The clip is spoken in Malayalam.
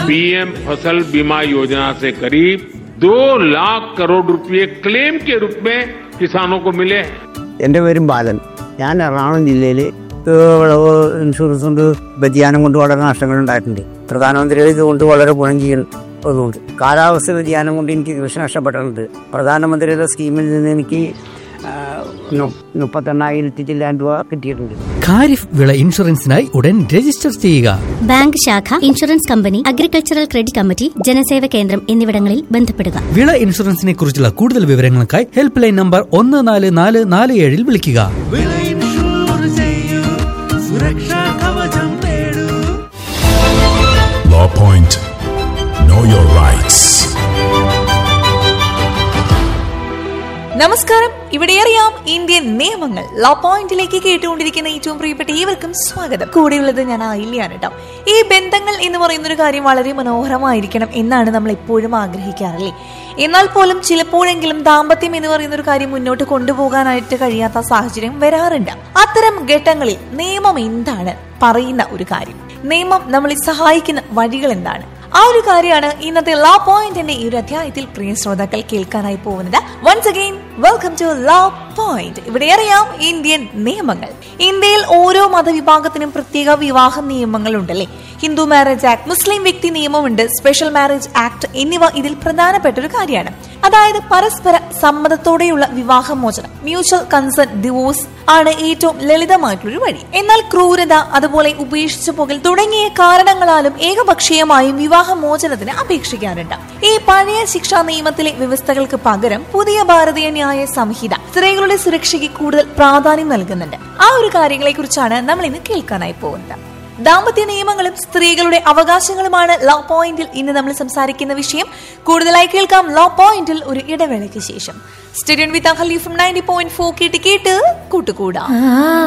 पीएम फसल बीमा योजना से करीब दो लाख करोड़ रुपए क्लेम के रूप में किसानों को मिले हैं എൻ്റെ പേരും ബാലൻ ഞാൻ എറണാകുളം ജില്ലയിൽ വിളവ് ഇൻഷുറൻസ് കൊണ്ട് വ്യതിയാനം കൊണ്ട് വളരെ നഷ്ടങ്ങൾ ഉണ്ടായിട്ടുണ്ട് പ്രധാനമന്ത്രി ഇതുകൊണ്ട് വളരെ ഗുണം ചെയ്യുന്നതുകൊണ്ട് കാലാവസ്ഥ വ്യതിയാനം കൊണ്ട് എനിക്ക് കൃഷി നഷ്ടപ്പെട്ടിട്ടുണ്ട് പ്രധാനമന്ത്രിയുടെ സ്കീമിൽ നിന്ന് എനിക്ക് ആ, നു- മുപ്പത്തെണ്ണായിരത്തി ചില്ലാൻ രൂപ കിട്ടിയിട്ടുണ്ട് ഖാരിഫ് വിള ഇൻഷുറൻസിനായി ഉടൻ രജിസ്റ്റർ ചെയ്യുക ബാങ്ക് ശാഖ insurance company agricultural credit committee Janaseva Kendram എന്നിവിടങ്ങളിൽ ബന്ധപ്പെടുക വിള ഇൻഷുറൻസിനെ കുറിച്ചുള്ള കൂടുതൽ വിവരങ്ങൾക്കായി ഹെൽപ്പ് ലൈൻ നമ്പർ ഒന്ന് നാല് നാല് നാല് ഏഴിൽ വിളിക്കുക വിള ഇൻഷൂർ ചെയ്യൂ സുരക്ഷാ കവചം നേടൂ Law Point. Know your rights. നമസ്കാരം ഇവിടെ അറിയാം ഇന്ത്യൻ നിയമങ്ങൾ ലോ പോയിന്റിലേക്ക് കേട്ടുകൊണ്ടിരിക്കുന്ന ഏറ്റവും പ്രിയപ്പെട്ട ഏവർക്കും സ്വാഗതം കൂടെയുള്ളത് ഞാൻ ആയില്യാണ് കേട്ടോ ഈ ബന്ധങ്ങൾ എന്ന് പറയുന്ന ഒരു കാര്യം വളരെ മനോഹരമായിരിക്കണം എന്നാണ് നമ്മൾ എപ്പോഴും ആഗ്രഹിക്കാറില്ലേ എന്നാൽ പോലും ചിലപ്പോഴെങ്കിലും ദാമ്പത്യം എന്ന് പറയുന്ന ഒരു കാര്യം മുന്നോട്ട് കൊണ്ടുപോകാനായിട്ട് കഴിയാത്ത സാഹചര്യം വരാറുണ്ട് അത്തരം ഘട്ടങ്ങളിൽ നിയമം എന്താണ് പറയുന്ന ഒരു കാര്യം നിയമം നമ്മളെ സഹായിക്കുന്ന വഴികൾ എന്താണ് ആ ഒരു കാര്യമാണ് ഇന്നത്തെ ലോ പോയിന്റിന്റെ ഈ ഒരു അധ്യായത്തിൽ പ്രിയ ശ്രോതാക്കൾ കേൾക്കാനായി പോകുന്നത് once again welcome to low point ഇവിടെ അറിയാം ഇന്ത്യൻ നിയമങ്ങൾ ഇന്ത്യയിൽ ഓരോ മതവിഭാഗത്തിനും പ്രത്യേക വിവാഹ നിയമങ്ങൾ ഉണ്ടല്ലേ ഹിന്ദു മാരേജ് ആക്ട് മുസ്ലിം വ്യക്തി നിയമമുണ്ട് സ്പെഷ്യൽ മാരേജ് ആക്ട് എന്നിവ ഇതിൽ പ്രധാനപ്പെട്ട ഒരു കാര്യമാണ് അതായത് പരസ്പര സമ്മതത്തോടെയുള്ള വിവാഹമോചനം മ്യൂച്വൽ കൺസേൺ ഡിവോഴ്സ് ആണ് ഏറ്റവും ലളിതമായിട്ടുള്ളൊരു വഴി എന്നാൽ ക്രൂരത അതുപോലെ ഉപേക്ഷിച്ചു പോകൽ തുടങ്ങിയ കാരണങ്ങളാലും ഏകപക്ഷീയമായും വിവാഹമോചനത്തിന് അപേക്ഷിക്കാറുണ്ട് ഈ പഴയ ശിക്ഷാ നിയമത്തിലെ വ്യവസ്ഥകൾക്ക് പകരം പുതിയ ഭാരതീയ ന്യായ സംഹിത സ്ത്രീകളുടെ സുരക്ഷയ്ക്ക് കൂടുതൽ പ്രാധാന്യം നൽകുന്നുണ്ട് ആ ഒരു കാര്യങ്ങളെ കുറിച്ചാണ് നമ്മൾ ഇന്ന് കേൾക്കാനായി പോകുന്നത് ദാമ്പത്യ നിയമങ്ങളും സ്ത്രീകളുടെ അവകാശങ്ങളുമാണ് ലോ പോയിന്റിൽ ഇന്ന് നമ്മൾ സംസാരിക്കുന്ന വിഷയം കൂടുതലായി കേൾക്കാം ലോ പോയിന്റിൽ ഒരു ഇടവേളയ്ക്ക് ശേഷം stadium with Ahali from ninety point four കേട്ട് കേട്ട് കൂട്ടുകൂടാം